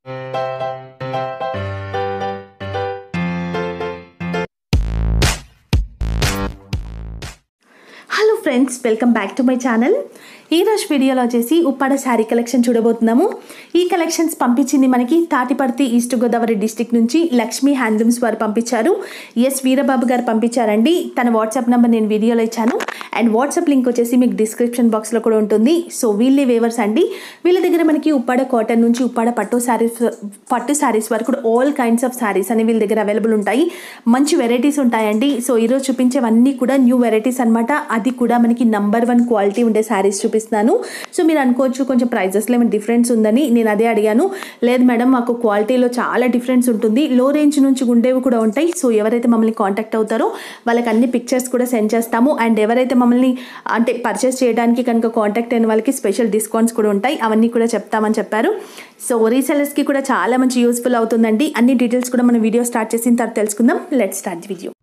hello friends welcome back to my channel ఈ రోజు వీడియోలో వచ్చేసి ఉప్పాడ శారీ కలెక్షన్ చూడబోతున్నాము ఈ కలెక్షన్స్ పంపించింది మనకి తాటిపర్తి ఈస్ట్ గోదావరి డిస్టిక్ నుంచి లక్ష్మీ హ్యాండ్లూమ్స్ వారు పంపించారు ఎస్ వీరబాబు గారు పంపించారండి తన వాట్సాప్ నెంబర్ నేను వీడియోలో ఇచ్చాను అండ్ వాట్సాప్ లింక్ వచ్చేసి మీకు డిస్క్రిప్షన్ బాక్స్లో కూడా ఉంటుంది సో వీళ్ళే వేవర్స్ అండి వీళ్ళ దగ్గర మనకి ఉప్పాడ కాటన్ నుంచి ఉప్పాడ పట్టు శారీస్ పట్టు శారీస్ వరకు ఆల్ కైండ్స్ ఆఫ్ శారీస్ అని వీళ్ళ దగ్గర అవైలబుల్ ఉంటాయి మంచి వెరైటీస్ ఉంటాయండి సో ఈరోజు చూపించేవన్నీ కూడా న్యూ వెరైటీస్ అనమాట అది కూడా మనకి నంబర్ వన్ క్వాలిటీ ఉండే శారీస్ చూపిస్తున్నాను సో మీరు అనుకోవచ్చు కొంచెం ప్రైజెస్లో ఏమైనా డిఫరెన్స్ ఉందని నేను అదే అడిగాను లేదు మేడం మాకు క్వాలిటీలో చాలా డిఫరెన్స్ ఉంటుంది లో రేంజ్ నుంచి ఉండేవి కూడా ఉంటాయి సో ఎవరైతే మమ్మల్ని కాంటాక్ట్ అవుతారో వాళ్ళకి అన్ని పిక్చర్స్ కూడా సెండ్ చేస్తాము అండ్ ఎవరైతే మమ్మల్ని అంటే పర్చేస్ చేయడానికి కనుక కాంటాక్ట్ అయిన వాళ్ళకి స్పెషల్ డిస్కౌంట్స్ కూడా ఉంటాయి అవన్నీ కూడా చెప్తామని చెప్పారు సో రీసెలర్స్కి కూడా చాలా మంచి యూస్ఫుల్ అవుతుందండి అన్ని డీటెయిల్స్ కూడా మనం వీడియో స్టార్ట్ చేసిన తర్వాత తెలుసుకుందాం let start the video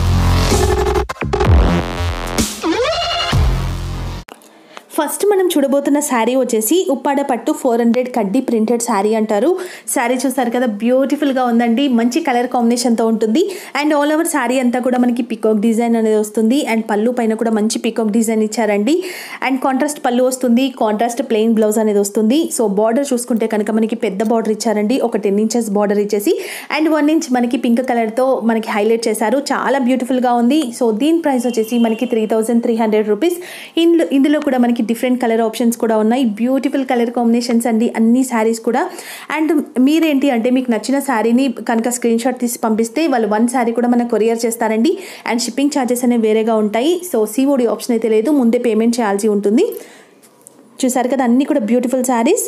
first మనం చూడబోతున్న శారీ వచ్చేసి ఉప్పాడ పట్టు ఫోర్ హండ్రెడ్ కడ్డీ ప్రింటెడ్ శారీ అంటారు శారీ చూసారు కదా బ్యూటిఫుల్గా ఉందండి మంచి కలర్ కాంబినేషన్తో ఉంటుంది అండ్ ఆల్ ఓవర్ శారీ అంతా కూడా మనకి పికాక్ డిజైన్ అనేది వస్తుంది అండ్ పళ్ళు పైన కూడా మంచి పికాక్ డిజైన్ ఇచ్చారండి అండ్ కాంట్రాస్ట్ పళ్ళు వస్తుంది కాంట్రాస్ట్ ప్లెయిన్ బ్లౌజ్ అనేది వస్తుంది సో బార్డర్ చూసుకుంటే కనుక మనకి పెద్ద బార్డర్ ఇచ్చారండి ఒక టెన్ ఇంచెస్ బార్డర్ ఇచ్చేసి అండ్ వన్ ఇంచ్ మనకి పింక్ కలర్తో మనకి హైలైట్ చేశారు చాలా బ్యూటిఫుల్గా ఉంది సో దీని ప్రైస్ వచ్చేసి మనకి three thousand three hundred rupees ఇందులో ఇందులో కూడా మనకి డిఫరెంట్ కలర్ ఆప్షన్స్ కూడా ఉన్నాయి బ్యూటిఫుల్ కలర్ కాంబినేషన్స్ అండి అన్ని శారీస్ కూడా అండ్ మీరేంటి అంటే మీకు నచ్చిన శారీని కనుక స్క్రీన్ షాట్ తీసి పంపిస్తే వాళ్ళు వన్ శారీ కూడా మనకు కొరియర్ చేస్తారండి అండ్ షిప్పింగ్ ఛార్జెస్ అనేవి వేరేగా ఉంటాయి సో సిఓడి ఆప్షన్ అయితే లేదు ముందే పేమెంట్ చేయాల్సి ఉంటుంది చూసారు కదా అన్నీ కూడా బ్యూటిఫుల్ శారీస్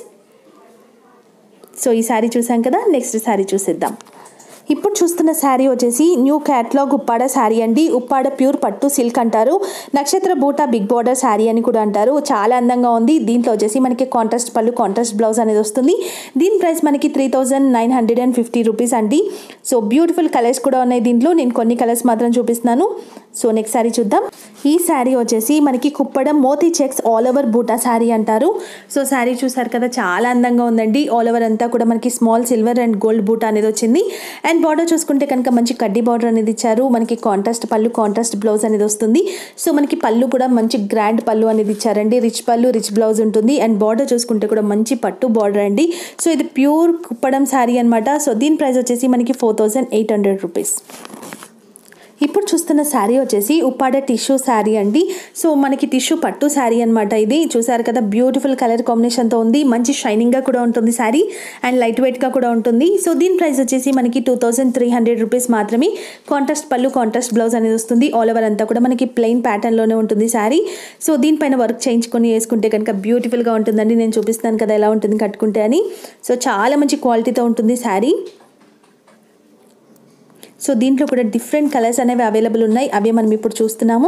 సో ఈ శారీ చూసాం కదా నెక్స్ట్ శారీ చూసేద్దాం ఇప్పుడు చూస్తున్న శారీ వచ్చేసి న్యూ క్యాట్లాగ్ ఉప్పాడ శారీ అండి ఉప్పాడ ప్యూర్ పట్టు సిల్క్ అంటారు నక్షత్ర బూటా బిగ్ బార్డర్ శారీ అని కూడా అంటారు చాలా అందంగా ఉంది దీంట్లో వచ్చేసి మనకి కాంట్రాస్ట్ పళ్ళు కాంట్రాస్ట్ బ్లౌజ్ అనేది వస్తుంది దీని ప్రైస్ మనకి three thousand nine hundred and fifty rupees అండి సో బ్యూటిఫుల్ కలర్స్ కూడా ఉన్నాయి దీంట్లో నేను కొన్ని కలర్స్ మాత్రం చూపిస్తున్నాను సో నెక్స్ట్ శారీ చూద్దాం ఈ శారీ వచ్చేసి మనకి కుప్పడం మోతీ చెక్స్ ఆల్ ఓవర్ బూటా శారీ అంటారు సో శారీ చూసారు కదా చాలా అందంగా ఉందండి ఆల్ ఓవర్ అంతా కూడా మనకి స్మాల్ సిల్వర్ అండ్ గోల్డ్ బూటా అనేది వచ్చింది అండ్ బార్డర్ చూసుకుంటే కనుక మంచి కడ్డీ బార్డర్ అనేది ఇచ్చారు మనకి కాంట్రాస్ట్ పళ్ళు కాంట్రాస్ట్ బ్లౌజ్ అనేది వస్తుంది సో మనకి పళ్ళు కూడా మంచి గ్రాండ్ పళ్ళు అనేది ఇచ్చారండి రిచ్ పళ్ళు రిచ్ బ్లౌజ్ ఉంటుంది అండ్ బార్డర్ చూసుకుంటే కూడా మంచి పట్టు బార్డర్ అండి సో ఇది ప్యూర్ కుప్పడం శారీ అనమాట సో దీని ప్రైస్ వచ్చేసి మనకి four thousand eight hundred rupees ఇప్పుడు చూస్తున్న శారీ వచ్చేసి ఉప్పాడ టిష్యూ శారీ అండి సో మనకి టిష్యూ పట్టు శారీ అనమాట ఇది చూసారు కదా బ్యూటిఫుల్ కలర్ కాంబినేషన్తో ఉంది మంచి షైనింగ్గా కూడా ఉంటుంది శారీ అండ్ లైట్ వెయిట్గా కూడా ఉంటుంది సో దీని ప్రైస్ వచ్చేసి మనకి two thousand three hundred rupees మాత్రమే కాంట్రాస్ట్ పళ్ళు కాంట్రాస్ట్ బ్లౌజ్ అనేది వస్తుంది ఆల్ ఓవర్ అంతా కూడా మనకి ప్లెయిన్ ప్యాటర్న్లోనే ఉంటుంది శారీ సో దీనిపైన వర్క్ చేయించుకొని వేసుకుంటే కనుక బ్యూటిఫుల్గా ఉంటుందండి నేను చూపిస్తాను కదా ఎలా ఉంటుంది కట్టుకుంటే అని సో చాలా మంచి క్వాలిటీతో ఉంటుంది శారీ సో దీంట్లో కూడా డిఫరెంట్ కలర్స్ అనేవి అవైలబుల్ ఉన్నాయి అవే మనం ఇప్పుడు చూస్తున్నాము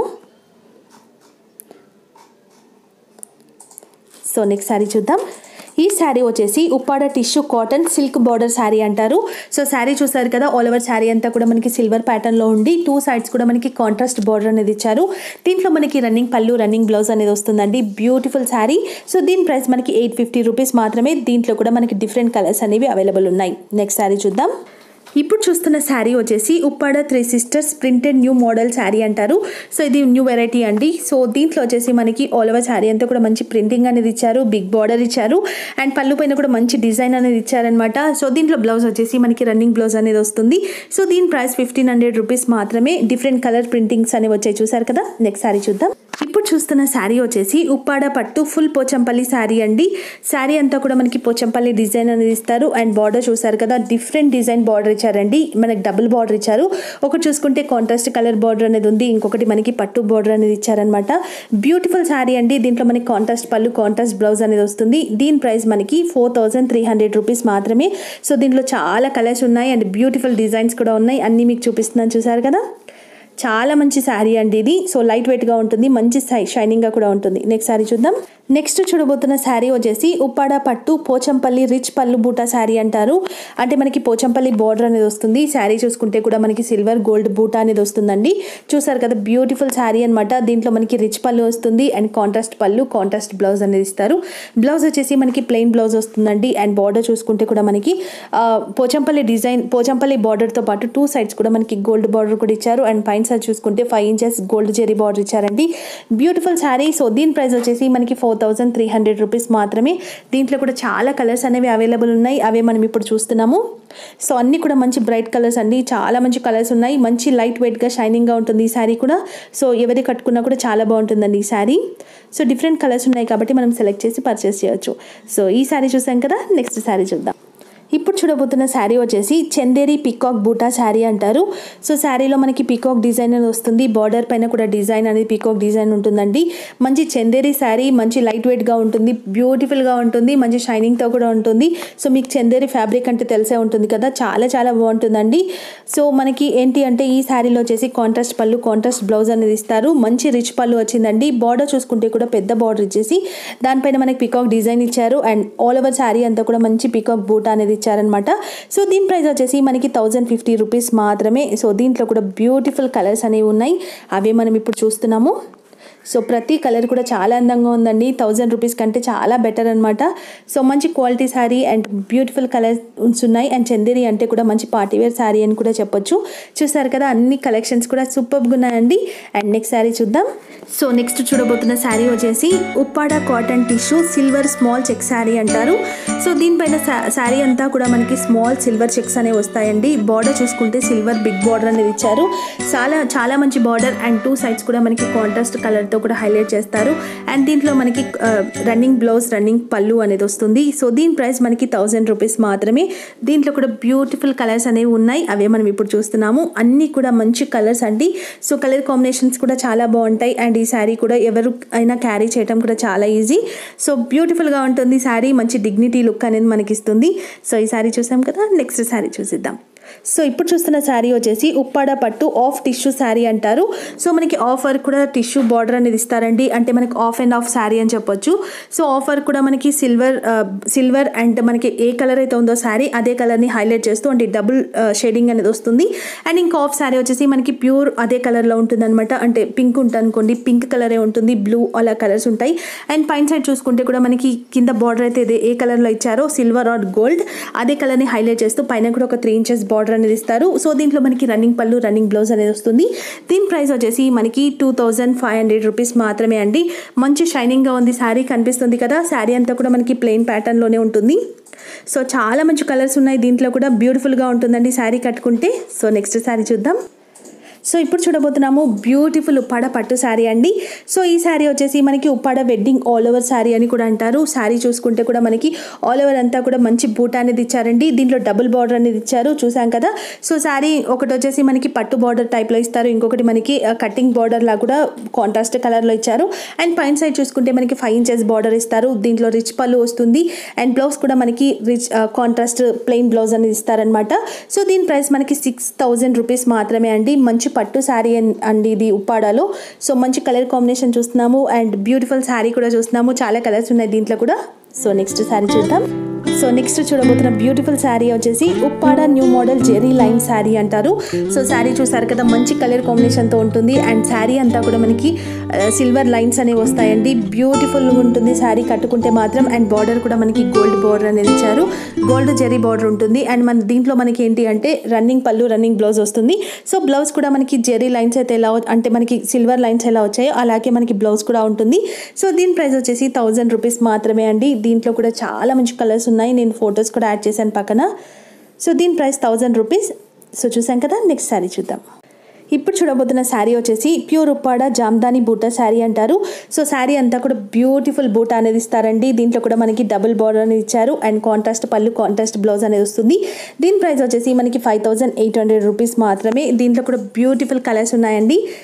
సో నెక్స్ట్ శారీ చూద్దాం ఈ శారీ వచ్చేసి Uppada tissue cotton silk border sari అంటారు సో శారీ చూసారు కదా ఆల్ ఓవర్ శారీ అంతా కూడా మనకి సిల్వర్ ప్యాటర్న్లో ఉండి టూ సైడ్స్ కూడా మనకి కాంట్రాస్ట్ బార్డర్ అనేది ఇచ్చారు దీంట్లో మనకి రన్నింగ్ పళ్ళు రన్నింగ్ బ్లౌజ్ అనేది వస్తుందండి బ్యూటిఫుల్ శారీ సో దీని ప్రైస్ మనకి ఎయిట్ ఫిఫ్టీ రూపీస్ మాత్రమే దీంట్లో కూడా మనకి డిఫరెంట్ కలర్స్ అనేవి అవైలబుల్ ఉన్నాయి నెక్స్ట్ శారీ చూద్దాం ఇప్పుడు చూస్తున్న శారీ వచ్చేసి Uppada three sisters printed new model sari అంటారు సో ఇది న్యూ వెరైటీ అండి సో దీంట్లో వచ్చేసి మనకి ఆల్ ఓవర్ శారీ అంతా కూడా మంచి ప్రింటింగ్ అనేది ఇచ్చారు బిగ్ బార్డర్ ఇచ్చారు అండ్ పళ్ళు పైన కూడా మంచి డిజైన్ అనేది ఇచ్చారనమాట సో దీంట్లో బ్లౌజ్ వచ్చేసి మనకి రన్నింగ్ బ్లౌజ్ అనేది వస్తుంది సో దీని ప్రైస్ ఫిఫ్టీన్ హండ్రెడ్ రూపీస్ మాత్రమే డిఫరెంట్ కలర్ ప్రింటింగ్స్ అనేవి వచ్చాయి చూసారు కదా నెక్స్ట్ శారీ చూద్దాం ఇప్పుడు చూస్తున్న శారీ వచ్చేసి ఉప్పాడ పట్టు ఫుల్ పోచంపల్లి శారీ అండి శారీ అంతా కూడా మనకి పోచంపల్లి డిజైన్ అనేది ఇస్తారు అండ్ బార్డర్ చూసారు కదా డిఫరెంట్ డిజైన్ బార్డర్ ఇచ్చారండి మనకి డబుల్ బార్డర్ ఇచ్చారు ఒకటి చూసుకుంటే కాంట్రాస్ట్ కలర్ బార్డర్ అనేది ఉంది ఇంకొకటి మనకి పట్టు బార్డర్ అనేది ఇచ్చారనమాట బ్యూటిఫుల్ శారీ అండి దీంట్లో మనకి కాంట్రాస్ట్ పళ్ళు కాంట్రాస్ట్ బ్లౌజ్ అనేది వస్తుంది దీని ప్రైస్ మనకి four thousand three hundred rupees మాత్రమే సో దీంట్లో చాలా కలర్స్ ఉన్నాయి అండ్ బ్యూటిఫుల్ డిజైన్స్ కూడా ఉన్నాయి అన్నీ మీకు చూపిస్తున్నాను చూసారు కదా చాలా మంచి శారీ అండి ఇది సో లైట్ వెయిట్గా ఉంటుంది మంచి షైనింగ్గా కూడా ఉంటుంది నెక్స్ట్ శారీ చూద్దాం నెక్స్ట్ చూడబోతున్న శారీ వచ్చేసి ఉప్పాడ పట్టు పోచంపల్లి రిచ్ పళ్ళు బూటా శారీ అంటారు అంటే మనకి పోచంపల్లి బార్డర్ అనేది వస్తుంది శారీ చూసుకుంటే కూడా మనకి సిల్వర్ గోల్డ్ బూటా అనేది వస్తుందండి చూసారు కదా బ్యూటిఫుల్ శారీ అనమాట దీంట్లో మనకి రిచ్ పళ్ళు వస్తుంది అండ్ కాంట్రాస్ట్ పళ్ళు కాంట్రాస్ట్ బ్లౌజ్ అనేది ఇస్తారు బ్లౌజ్ వచ్చేసి మనకి ప్లెయిన్ బ్లౌజ్ వస్తుందండి అండ్ బార్డర్ చూసుకుంటే కూడా మనకి ఆ, పోచంపల్లి డిజైన్ పోచంపల్లి బార్డర్తో పాటు టూ సైడ్స్ కూడా మనకి గోల్డ్ బార్డర్ కూడా ఇచ్చారు అండ్ పైన సైడ్ చూసుకుంటే five inches gold zari border ఇచ్చారండి బ్యూటిఫుల్ శారీ సో దీని ప్రైస్ వచ్చేసి మనకి four thousand three hundred rupees మాత్రమే దీంట్లో కూడా చాలా కలర్స్ అనేవి అవైలబుల్ ఉన్నాయి అవే మనం ఇప్పుడు చూస్తున్నాము సో అన్నీ కూడా మంచి బ్రైట్ కలర్స్ అండి చాలా మంచి కలర్స్ ఉన్నాయి మంచి లైట్ వెయిట్గా షైనింగ్గా ఉంటుంది ఈ శారీ కూడా సో ఎవరి కట్టుకున్నా కూడా చాలా బాగుంటుందండి ఈ శారీ సో డిఫరెంట్ కలర్స్ ఉన్నాయి కాబట్టి మనం సెలెక్ట్ చేసి పర్చేస్ చేయొచ్చు సో ఈ శారీ చూసాం కదా నెక్స్ట్ శారీ చూద్దాం ఇప్పుడు చూడబోతున్న శారీ వచ్చేసి చందేరి పికాక్ బూటా శారీ అంటారు సో శారీలో మనకి పికాక్ డిజైన్ అనేది వస్తుంది బార్డర్ పైన కూడా డిజైన్ అనేది పికాక్ డిజైన్ ఉంటుందండి మంచి చందేరి శారీ మంచి లైట్ వెయిట్గా ఉంటుంది బ్యూటిఫుల్గా ఉంటుంది మంచి షైనింగ్తో కూడా ఉంటుంది సో మీకు చందేరి ఫ్యాబ్రిక్ అంటే తెలిసే ఉంటుంది కదా చాలా చాలా బాగుంటుందండి సో మనకి ఏంటి అంటే ఈ శారీలో వచ్చేసి కాంట్రాస్ట్ పళ్ళు కాంట్రాస్ట్ బ్లౌజ్ అనేది ఇస్తారు మంచి రిచ్ పళ్ళు వచ్చిందండి బార్డర్ చూసుకుంటే కూడా పెద్ద బార్డర్ ఇచ్చేసి దానిపైన మనకి పికాక్ డిజైన్ ఇచ్చారు అండ్ ఆల్ ఓవర్ శారీ అంతా కూడా మంచి పికాక్ బూట్ అనేది ఇచ్చారనమాట సో దీని ప్రైస్ వచ్చేసి మనకి థౌజండ్ ఫిఫ్టీ రూపీస్ మాత్రమే సో దీంట్లో కూడా బ్యూటిఫుల్ కలర్స్ అనేవి ఉన్నాయి అవే మనం ఇప్పుడు చూస్తున్నాము సో ప్రతి కలర్ కూడా చాలా అందంగా ఉందండి థౌజండ్ రూపీస్ కంటే చాలా బెటర్ అనమాట సో మంచి quality sari and beautiful colours ఉన్నాయి అండ్ చందేరి అంటే కూడా మంచి పార్టీవేర్ శారీ అని కూడా చెప్పొచ్చు చూసారు కదా అన్ని కలెక్షన్స్ కూడా సూపర్గా ఉన్నాయండి అండ్ నెక్స్ట్ శారీ చూద్దాం సో నెక్స్ట్ చూడబోతున్న శారీ వచ్చేసి Uppada cotton tissue silver small check sari అంటారు సో దీనిపైన శారీ అంతా కూడా మనకి స్మాల్ సిల్వర్ చెక్స్ అనేవి వస్తాయండి బార్డర్ చూసుకుంటే సిల్వర్ బిగ్ బార్డర్ అనేది ఇచ్చారు చాలా చాలా మంచి బార్డర్ అండ్ టూ సైడ్స్ కూడా మనకి కాంట్రాస్ట్ కలర్తో కూడా హైలైట్ చేస్తారు అండ్ దీంట్లో మనకి రన్నింగ్ బ్లౌజ్ రన్నింగ్ పళ్ళు అనేది వస్తుంది సో దీని ప్రైస్ మనకి థౌజండ్ రూపీస్ మాత్రమే దీంట్లో కూడా బ్యూటిఫుల్ కలర్స్ అనేవి ఉన్నాయి అవే మనం ఇప్పుడు చూస్తున్నాము అన్నీ కూడా మంచి కలర్స్ అండి సో కలర్ కాంబినేషన్స్ కూడా చాలా బాగుంటాయి అండ్ ఈ శారీ కూడా ఎవరు అయినా క్యారీ చేయడం కూడా చాలా ఈజీ సో బ్యూటిఫుల్గా ఉంటుంది శారీ మంచి డిగ్నిటీ లుక్ అనేది మనకి ఇస్తుంది సో ఈ శారీ చూసాం కదా నెక్స్ట్ శారీ చూసిద్దాం సో ఇప్పుడు చూస్తున్న శారీ వచ్చేసి ఉప్పాడ పట్టు ఆఫ్ టిష్యూ శారీ అంటారు సో మనకి ఆఫర్ కూడా టిష్యూ బార్డర్ అనేది ఇస్తారండి అంటే మనకి ఆఫ్ అండ్ ఆఫ్ శారీ అని చెప్పొచ్చు సో ఆఫర్ కూడా మనకి సిల్వర్ సిల్వర్ అండ్ మనకి ఏ కలర్ అయితే ఉందో శారీ అదే కలర్ని హైలైట్ చేస్తూ అంటే డబుల్ షేడింగ్ అనేది వస్తుంది అండ్ ఇంకా ఆఫ్ శారీ వచ్చేసి మనకి ప్యూర్ అదే కలర్లో ఉంటుంది అనమాట అంటే పింక్ ఉంటుంది అనుకోండి పింక్ కలరే ఉంటుంది బ్లూ అలా కలర్స్ ఉంటాయి అండ్ పైన సైడ్ చూసుకుంటే కూడా మనకి కింద బార్డర్ అయితే ఇదే ఏ కలర్లో ఇచ్చారో సిల్వర్ ఆర్ గోల్డ్ అదే కలర్ని హైలైట్ చేస్తూ పైన కూడా ఒక త్రీ ఇంచెస్ బార్డర్ అనేది ఇస్తారు సో దీంట్లో మనకి రన్నింగ్ పళ్ళు రన్నింగ్ బ్లౌజ్ అనేది వస్తుంది దీని ప్రైస్ వచ్చేసి మనకి two thousand five hundred rupees మాత్రమే అండి మంచి షైనింగ్గా ఉంది శారీ కనిపిస్తుంది కదా శారీ అంతా కూడా మనకి ప్లెయిన్ ప్యాటర్న్లోనే ఉంటుంది సో చాలా మంచి కలర్స్ ఉన్నాయి దీంట్లో కూడా బ్యూటిఫుల్గా ఉంటుందండి శారీ కట్టుకుంటే సో నెక్స్ట్ శారీ చూద్దాం సో ఇప్పుడు చూడబోతున్నాము బ్యూటిఫుల్ ఉప్పాడ పట్టు శారీ అండి సో ఈ శారీ వచ్చేసి మనకి Uppada wedding all over sari అని కూడా అంటారు శారీ చూసుకుంటే కూడా మనకి ఆల్ ఓవర్ అంతా కూడా మంచి బూట అనేది ఇచ్చారండి దీంట్లో డబుల్ బార్డర్ అనేది ఇచ్చారు చూసాం కదా సో శారీ ఒకటి వచ్చేసి మనకి పట్టు బార్డర్ టైప్లో ఇస్తారు ఇంకొకటి మనకి కటింగ్ బార్డర్ లా కూడా కాంట్రాస్ట్ కలర్లో ఇచ్చారు అండ్ పైన సైడ్ చూసుకుంటే మనకి ఫైవ్ ఇంచెస్ బార్డర్ ఇస్తారు దీంట్లో రిచ్ పళ్ళు వస్తుంది అండ్ బ్లౌజ్ కూడా మనకి రిచ్ కాంట్రాస్ట్ ప్లెయిన్ బ్లౌజ్ అనేది ఇస్తారనమాట సో దీని ప్రైస్ మనకి సిక్స్ థౌజండ్ రూపీస్ మాత్రమే అండి మంచి పట్టు శారీ అండి ఇది ఉప్పాడాలో సో మంచి కలర్ కాంబినేషన్ చూస్తున్నాము అండ్ బ్యూటిఫుల్ శారీ కూడా చూస్తున్నాము చాలా కలర్స్ ఉన్నాయి దీంట్లో కూడా సో నెక్స్ట్ శారీ చూద్దాం సో నెక్స్ట్ చూడబోతున్న బ్యూటిఫుల్ శారీ వచ్చేసి Uppada new model zari line sari అంటారు సో శారీ చూసారు కదా మంచి కలర్ కాంబినేషన్తో ఉంటుంది అండ్ శారీ అంతా కూడా మనకి సిల్వర్ లైన్స్ అనేవి వస్తాయండి బ్యూటిఫుల్ ఉంటుంది శారీ కట్టుకుంటే మాత్రం అండ్ బార్డర్ కూడా మనకి గోల్డ్ బార్డర్ అనేది ఇచ్చారు గోల్డ్ జెరీ బార్డర్ ఉంటుంది అండ్ మన దీంట్లో మనకి ఏంటి అంటే రన్నింగ్ పళ్ళు రన్నింగ్ బ్లౌజ్ వస్తుంది సో బ్లౌజ్ కూడా మనకి జెరీ లైన్స్ అయితే ఎలా అంటే మనకి సిల్వర్ లైన్స్ ఎలా వచ్చాయో అలాగే మనకి బ్లౌజ్ కూడా ఉంటుంది సో దీని ప్రైస్ వచ్చేసి థౌజండ్ రూపీస్ మాత్రమే అండి దీంట్లో కూడా చాలా మంచి కలర్స్ ఉన్నాయి నేను ఫొటోస్ కూడా యాడ్ చేశాను పక్కన సో దీని ప్రైస్ థౌజండ్ రూపీస్ సో చూసాం కదా నెక్స్ట్ శారీ చూద్దాం ఇప్పుడు చూడబోతున్న శారీ వచ్చేసి ప్యూర్ ఉప్పాడ జామ్దాని బూటా శారీ అంటారు సో శారీ అంతా కూడా బ్యూటిఫుల్ బూటా అనేది ఇస్తారండి దీంట్లో కూడా మనకి డబుల్ బార్డర్ అనేది ఇచ్చారు అండ్ కాంట్రాస్ట్ పళ్ళు కాంట్రాస్ట్ బ్లౌజ్ అనేది వస్తుంది దీని ప్రైస్ వచ్చేసి మనకి five thousand eight hundred rupees మాత్రమే దీంట్లో కూడా బ్యూటిఫుల్ కలర్స్ ఉన్నాయండి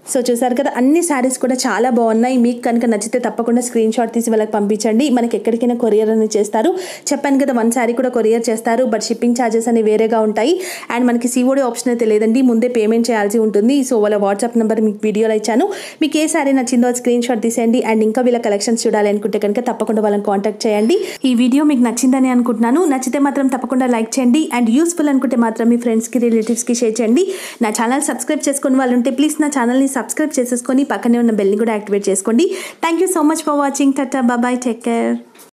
సో చూసారు కదా అన్ని శారీస్ కూడా చాలా బాగున్నాయి మీకు కనుక నచ్చితే తప్పకుండా స్క్రీన్ షాట్ తీసి వాళ్ళకి పంపించండి మనకి ఎక్కడికైనా కొరియర్ అనేది చేస్తారు చెప్పాను కదా వన్ శారీ కూడా కొరియర్ చేస్తారు బట్ షిప్పింగ్ ఛార్జెస్ అనేవి వేరేగా ఉంటాయి అండ్ మనకి సిఓడి ఆప్షన్ అయితే లేదండి ముందే పేమెంట్ చేయాల్సి ఉంటుంది సో వాళ్ళ వాట్సాప్ నెంబర్ మీకు వీడియోలో ఇచ్చాను మీకు ఏ శారీ నచ్చిందో స్క్రీన్ షాట్ తీసేయండి అండ్ ఇంకా వీళ్ళ కలెక్షన్స్ చూడాలి అనుకుంటే కనుక తప్పకుండా వాళ్ళని కాంటాక్ట్ చేయండి ఈ వీడియో మీకు నచ్చిందని అనుకుంటున్నాను నచ్చితే మాత్రం తప్పకుండా లైక్ చేయండి అండ్ యూస్ఫుల్ అనుకుంటే మాత్రం మీ ఫ్రెండ్స్కి రిలేటివ్స్కి షేర్ చేయండి నా ఛానల్ సబ్స్క్రైబ్ చేసుకుని వాళ్ళు ఉంటే ప్లీజ్ నా ఛానల్ని సబ్స్క్రైబ్ చేసేసుకొని పక్కనే ఉన్న బెల్ని కూడా యాక్టివేట్ చేసుకోండి thank you so much for watching tata bye bye take care